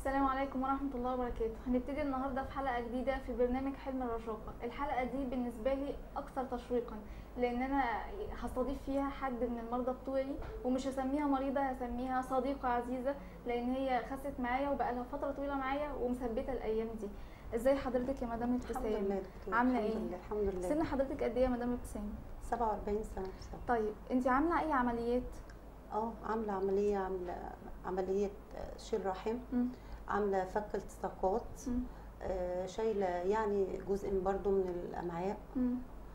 السلام عليكم ورحمة الله وبركاته هنبتدي النهاردة في حلقة جديدة في برنامج حلم الرشاقة الحلقة دي بالنسبة لي أكثر تشويقا لأن أنا هستضيف فيها حد من المرضى بتوعي ومش هسميها مريضة هسميها صديقة عزيزة لأن هي خست معايا وبقالها فترة طويلة معايا ومثبتة الأيام دي ازاي حضرتك يا مدام الحمد ابتسام لله دكتور عاملة الحمد إيه؟ لله الحمد لله سن حضرتك قد ايه يا مدام ابتسام 47 سنه بالظبط طيب انت عاملة اي عمليات اه عامله عمليه عامله عمليه آه، شيل رحم مم. عامله فك التصاقات مم. آه، شايله يعني جزء برضو من الامعاء مم.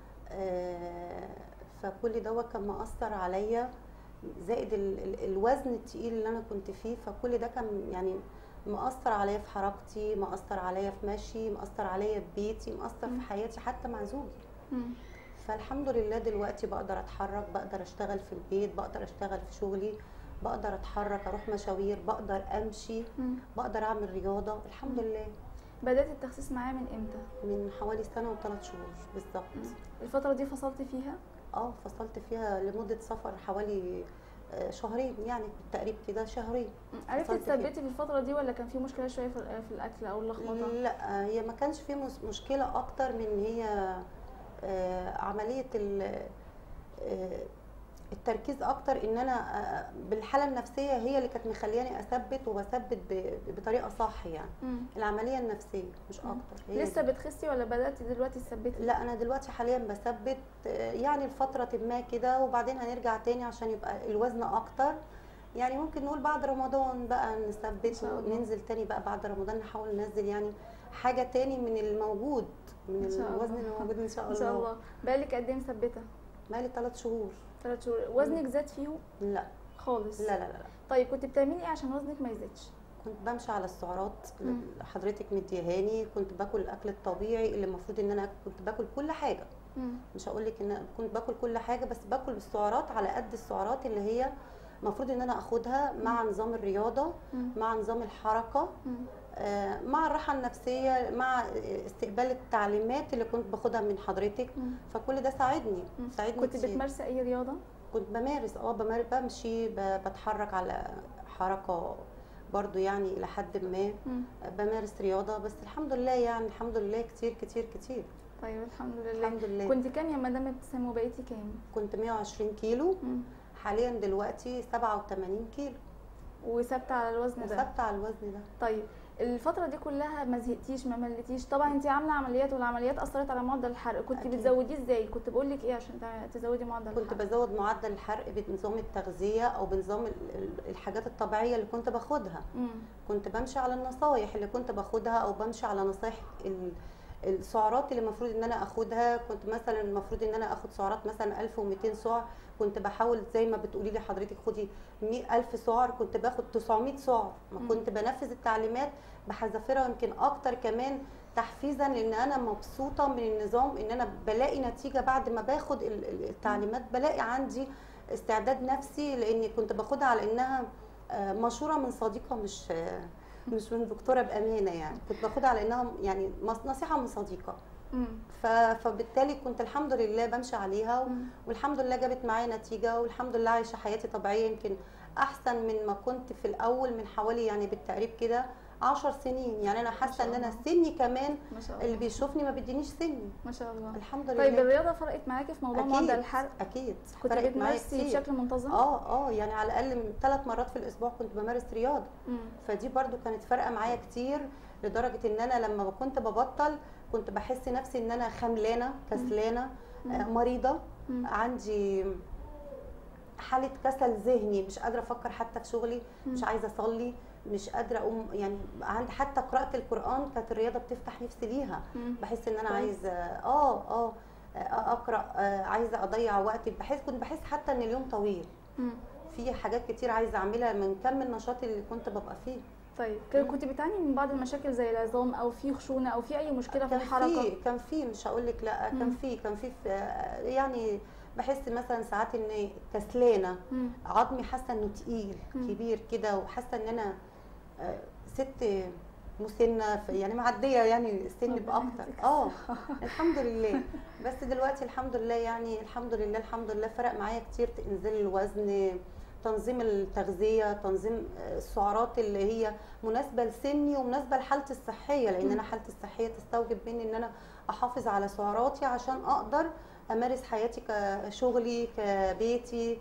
آه، فكل دوت كان مأثر عليا زائد ال- ال- الوزن التقيل اللي انا كنت فيه فكل ده كان يعني مأثر عليا في حركتي مأثر عليا في مشي مأثر عليا في بيتي مأثر مم. في حياتي حتى مع زوجي مم. فالحمد لله دلوقتي بقدر اتحرك بقدر اشتغل في البيت بقدر اشتغل في شغلي بقدر اتحرك اروح مشاوير بقدر امشي مم. بقدر اعمل رياضه الحمد لله بدأت التخسيس معايا من امتى؟ من حوالي سنه وثلاث شهور بالظبط الفترة دي فصلت فيها؟ اه فصلت فيها لمده سفر حوالي آه، شهرين يعني بالتقريب كده شهرين عرفتي فصلت فيها. تثبتي في الفترة دي ولا كان في مشكلة شوية في في الأكل أو اللخبطة؟ لا هي ما كانش في مس- مشكله اكتر من إن هي آه، عمليه ال- آه، التركيز اكتر ان انا آه، بالحاله النفسيه هي اللي كانت مخلياني اثبت وبثبت ب- بطريقه صح يعني مم. العمليه النفسيه مش مم. اكتر هي لسه دي. بتخسي ولا بدأتي دلوقتي تثبتي؟ لا انا دلوقتي حاليا بثبت آه، يعني لفتره ما كده وبعدين هنرجع تاني عشان يبقى الوزن اكتر يعني ممكن نقول بعد رمضان بقى إن نثبت شاء الله. وننزل تاني بقى بعد رمضان نحاول ننزل يعني حاجه تاني من الموجود من إن شاء الوزن الله. اللي موجود ان شاء إن الله شاء الله بقالك قد إيه مثبتة؟ بقالي ثلاث شهور ثلاث شهور وزنك زاد فيهم لا خالص لا لا لا, لا. طيب كنت بتعملي إيه عشان وزنك ما يزيدش؟ كنت بمشي على السعرات اللي مم. حضرتك مديهاني كنت باكل الاكل الطبيعي اللي المفروض ان انا كنت باكل كل حاجه مم. مش هقول لك ان أنا كنت باكل كل حاجه بس باكل السعرات على قد السعرات اللي هي المفروض ان انا اخدها مع نظام الرياضه مم. مع نظام الحركه مم. آه، مع الراحه النفسيه مع استقبال التعليمات اللي كنت باخدها من حضرتك مم. فكل ده ساعدني مم. ساعدني كنت كتير. بتمارسي أي رياضة؟ كنت بمارس اه بمارس بمشي ب- بتحرك على حركه برضو يعني الى حد ما مم. بمارس رياضه بس الحمد لله يعني الحمد لله كتير كتير كتير طيب الحمد لله الحمد لله كنت كام يا مدام ابتسام وبقيتي كام؟ كنت 120 كيلو مم. حاليا دلوقتي 87 كيلو وثابتة على الوزن ده وثابته على الوزن ده طيب الفترة دي كلها ما زهقتيش ما مليتيش طبعا انت عاملة عمليات والعمليات أثرت على معدل الحرق كنت أكيد. بتزوديه ازاي كنت بقول لك ايه عشان تع- تزودي معدل كنت الحرق بزود معدل الحرق بنظام التغذيه او بنظام ال- ال- الحاجات الطبيعيه اللي كنت باخدها مم. كنت بمشي على النصايح اللي كنت باخدها او بمشي على نصايح ال- السعرات اللي المفروض ان انا اخدها كنت مثلا المفروض ان انا اخد سعرات مثلا 1200 سعر كنت بحاول زي ما بتقولي لي حضرتك خدي 100000 سعر كنت باخد 900 سعر ما مم. كنت بنفذ التعليمات بحذافيرها يمكن اكتر كمان تحفيزا لان انا مبسوطه من النظام ان انا بلاقي نتيجه بعد ما باخد ال- ال- التعليمات بلاقي عندي استعداد نفسي لاني كنت باخدها على انها آه، مشوره من صديقه مش آه، مش من دكتوره بامانه يعني كنت باخدها على انها يعني مص- نصيحه من صديقه مم. ف- فبالتالي كنت الحمد لله بمشي عليها و- مم. والحمد لله جابت معايا نتيجه والحمد لله عايشه حياتي طبيعيه يمكن احسن من ما كنت في الاول من حوالي يعني بالتقريب كده عشر سنين يعني انا حاسه شاء ان انا الله. سني كمان ما شاء اللي الله بيشوفني ما بيدينيش سني ما شاء الله الحمد لله طيب الرياضة فرقت معاكي في موضوع اكيد معدل الحرق اكيد كنت فرقت معايا بتمارسي كتير. بشكل منتظم اه اه يعني على الاقل ثلاث مرات في الاسبوع كنت بمارس رياضه مم. فدي برضو كانت فارقه معايا كتير لدرجه ان انا لما كنت ببطل كنت بحس نفسي ان انا خملانه كسلانه مم. آه، مريضه مم. عندي حاله كسل ذهني مش قادره افكر حتى في شغلي مم. مش عايزه اصلي مش قادره اقوم يعني عندي حتى قراءه القران كانت الرياضه بتفتح نفسي ليها مم. بحس ان انا كويس. عايزه اه اه آه، اقرا آه، عايزه اضيع وقتي بحس كنت بحس حتى ان اليوم طويل مم. في حاجات كتير عايزه اعملها من كم النشاط اللي كنت ببقى فيه طيب كان- كنت بتعاني من بعض المشاكل زي العظام او في خشونة او في اي مشكلة في كان الحركة في كان في مش هقول لك لا كان مم. في كان في في- يعني بحس مثلا ساعات ان كسلانه مم. عظمي حاسه انه تقيل مم. كبير كده وحاسه ان انا آه، ست مسنه في- يعني معديه يعني السن ربنا باكتر يديك اه الحمد لله بس دلوقتي الحمد لله يعني الحمد لله الحمد لله فرق معايا كتير انزل الوزن تنظيم التغذيه تنظيم آه، السعرات اللي هي مناسبه لسني ومناسبه لحالتي الصحيه لان مم. انا حالتي الصحيه تستوجب مني ان انا احافظ على سعراتي عشان اقدر امارس حياتي كشغلي كبيتي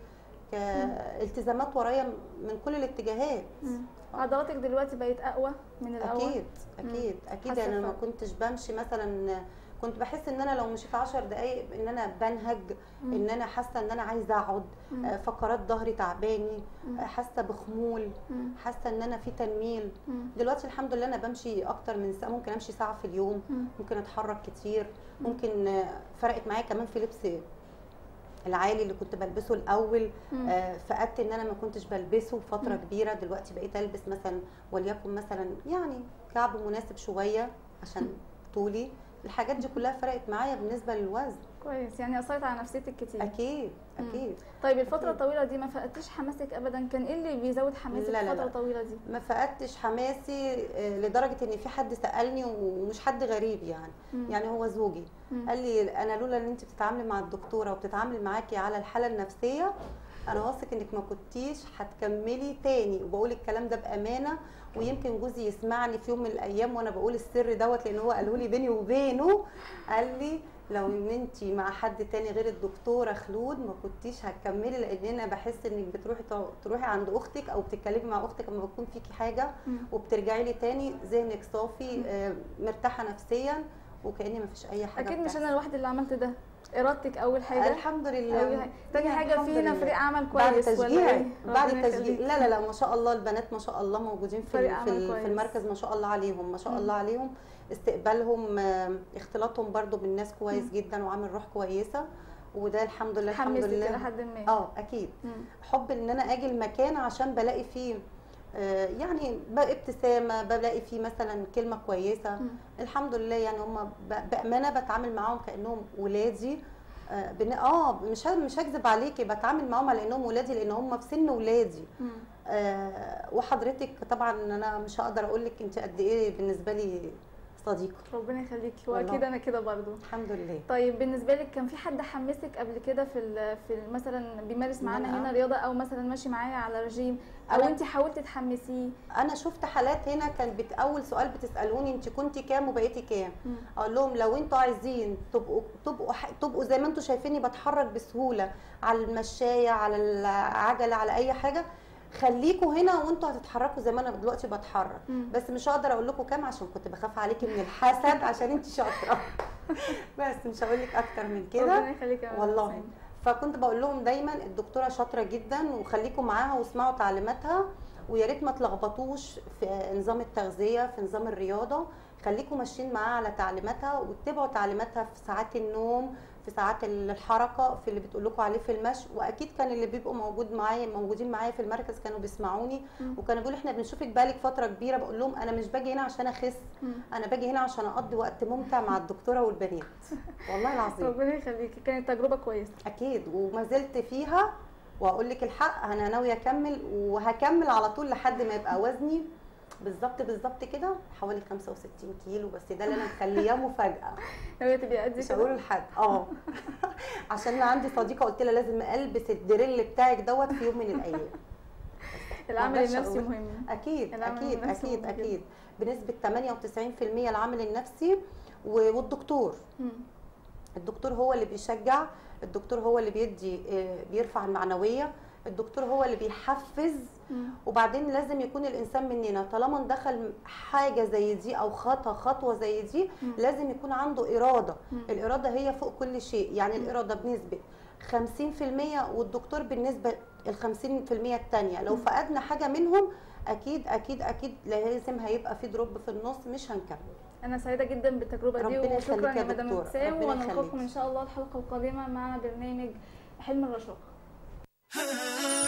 كالتزامات ورايا من كل الاتجاهات مم. عضلاتك دلوقتي بقت اقوى من الاول اكيد اكيد اكيد حاسة يعني انا ما بفرق. كنتش بمشي مثلا كنت بحس ان انا لو مشيت 10 دقايق ان انا بنهج مم. ان انا حاسه ان انا عايزه اقعد مم. آه، فقرات ظهري تعباني مم. آه، حاسه بخمول مم. حاسه ان انا في تنميل مم. دلوقتي الحمد لله انا بمشي اكتر من ساعه ممكن امشي ساعه في اليوم مم. ممكن اتحرك كتير مم. ممكن آه، فرقت معايا كمان في لبس العالي اللي كنت بلبسه الاول مم. آه، فقدت ان انا ما كنتش بلبسه فتره مم. كبيره دلوقتي بقيت البس مثلا وليكن مثلا يعني كعب مناسب شويه عشان طولي الحاجات دي كلها فرقت معايا بالنسبه للوزن كويس يعني اثرت على نفسيتك كتير اكيد مم. اكيد طيب الفتره أكيد. الطويله دي ما فقدتيش حماسك ابدا كان ايه اللي بيزود حماسك لا، لا، الفتره لا. الطويله دي ما فقدتش حماسي آه، لدرجه ان في حد سالني ومش حد غريب يعني مم. يعني هو زوجي مم. قال لي انا لولا ان انت بتتعاملي مع الدكتوره وبتتعاملي معاكي على الحاله النفسيه انا واثق انك ما كنتيش هتكملي تاني وبقول الكلام ده بامانه ويمكن جوزي يسمعني في يوم من الايام وانا بقول السر دوت لان هو قاله لي بيني وبينه قال لي لو ان انت مع حد تاني غير الدكتوره خلود ما كنتيش هتكملي لان انا بحس انك بتروحي تروحي عند اختك او بتتكلمي مع اختك لما بتكون فيكي حاجه مم. وبترجعي لي تاني ذهنك صافي آه، مرتاحه نفسيا وكاني ما فيش اي حاجه اكيد مش بتحصل. انا لوحدي اللي عملت ده ارادتك اول حاجه الحمد لله أول حاجة. تاني يعني حاجه الحمد فينا لله. فريق عمل بعد كويس ولا تشجيع ايه بعد ربنا تشجيع يخليك. لا لا لا ما شاء الله البنات ما شاء الله موجودين في فريق ال- في, عمل ال- كويس. في المركز ما شاء الله عليهم ما شاء مم. الله عليهم استقبالهم آه، اختلاطهم برضو بالناس كويس مم. جدا وعامل روح كويسه وده الحمد لله الحمد حمستك الى لله حد ما اه اكيد مم. حب ان انا اجي المكان عشان بلاقي فيه آه، يعني بقى ابتسامه بلاقي فيه مثلا كلمه كويسه مم. الحمد لله يعني هم بامانه بتعامل معاهم كانهم ولادي آه بن... اه مش ه- مش هكذب عليكي بتعامل معاهم على انهم ولادي لان هم في سن ولادي مم. آه وحضرتك طبعا انا مش هقدر اقول لك انت قد ايه بالنسبه لي صديقه ربنا يخليكي والله. واكيد انا كده برضو الحمد لله طيب بالنسبه لك كان في حد حمسك قبل كده في ال في ال مثلا بيمارس معانا أنا- هنا رياضه او مثلا ماشي معايا على رجيم او أنا- انت حاولتي تحمسيه انا شفت حالات هنا كان بت... اول سؤال بتسالوني انت كنتي كام وبقيتي كام مم. اقول لهم لو انتوا عايزين تبقوا تبقوا ح- تبقوا زي ما انتوا شايفيني بتحرك بسهوله على المشايه على العجله على اي حاجه خليكوا هنا وانتوا هتتحركوا زي ما انا دلوقتي بتحرك مم. بس مش هقدر اقول لكم كام عشان كنت بخاف عليكي من الحسد عشان انت شاطره بس مش هقول لك اكتر من كده ربنا يخليك يا مدام والله حسين. فكنت بقول لهم دايما الدكتوره شاطره جدا وخليكم معاها واسمعوا تعليماتها ويا ريت ما تلخبطوش في نظام التغذيه في نظام الرياضه خليكم ماشيين معاها على تعليماتها واتبعوا تعليماتها في ساعات النوم في ساعات الحركه في اللي بتقول لكم عليه في المشي واكيد كان اللي بيبقوا موجود معايا موجودين معايا في المركز كانوا بيسمعوني مم. وكانوا بيقولوا احنا بنشوفك بالك فتره كبيره بقول لهم انا مش باجي هنا عشان اخس مم. انا باجي هنا عشان اقضي وقت ممتع مع الدكتوره والبنات والله العظيم ربنا يخليكي كانت تجربه كويسه اكيد وما زلت فيها واقول لك الحق انا ناويه اكمل وهكمل على طول لحد ما يبقى وزني بالظبط بالظبط كده حوالي 65 كيلو بس ده اللي انا مخلياه مفاجاه ناويه تبقي قد مش كده هقوله لحد اه عشان انا عندي صديقه قلت لها لازم البس الدريل بتاعك دوت في يوم من الايام العمل مقدرش النفسي أقول. مهم اكيد العمل اكيد النفسي اكيد مهم جداً. اكيد بنسبه 98% العامل النفسي و- والدكتور مم. الدكتور هو اللي بيشجع الدكتور هو اللي بيدي آه، بيرفع المعنويه الدكتور هو اللي بيحفز مم. وبعدين لازم يكون الانسان مننا طالما دخل حاجه زي دي او خطوه خطوه زي دي مم. لازم يكون عنده اراده مم. الاراده هي فوق كل شيء يعني مم. الاراده بنسبه 50% والدكتور بالنسبه ال 50% الثانيه لو مم. فقدنا حاجه منهم اكيد اكيد اكيد لازم هيبقى في دروب في النص مش هنكمل انا سعيده جدا بالتجربه دي ربنا وشكرا يخليك يا يا مدام دكتورة. ابتسام ربنا ونلقاكم يخليك. ان شاء الله الحلقه القادمه مع برنامج حلم الرشاقه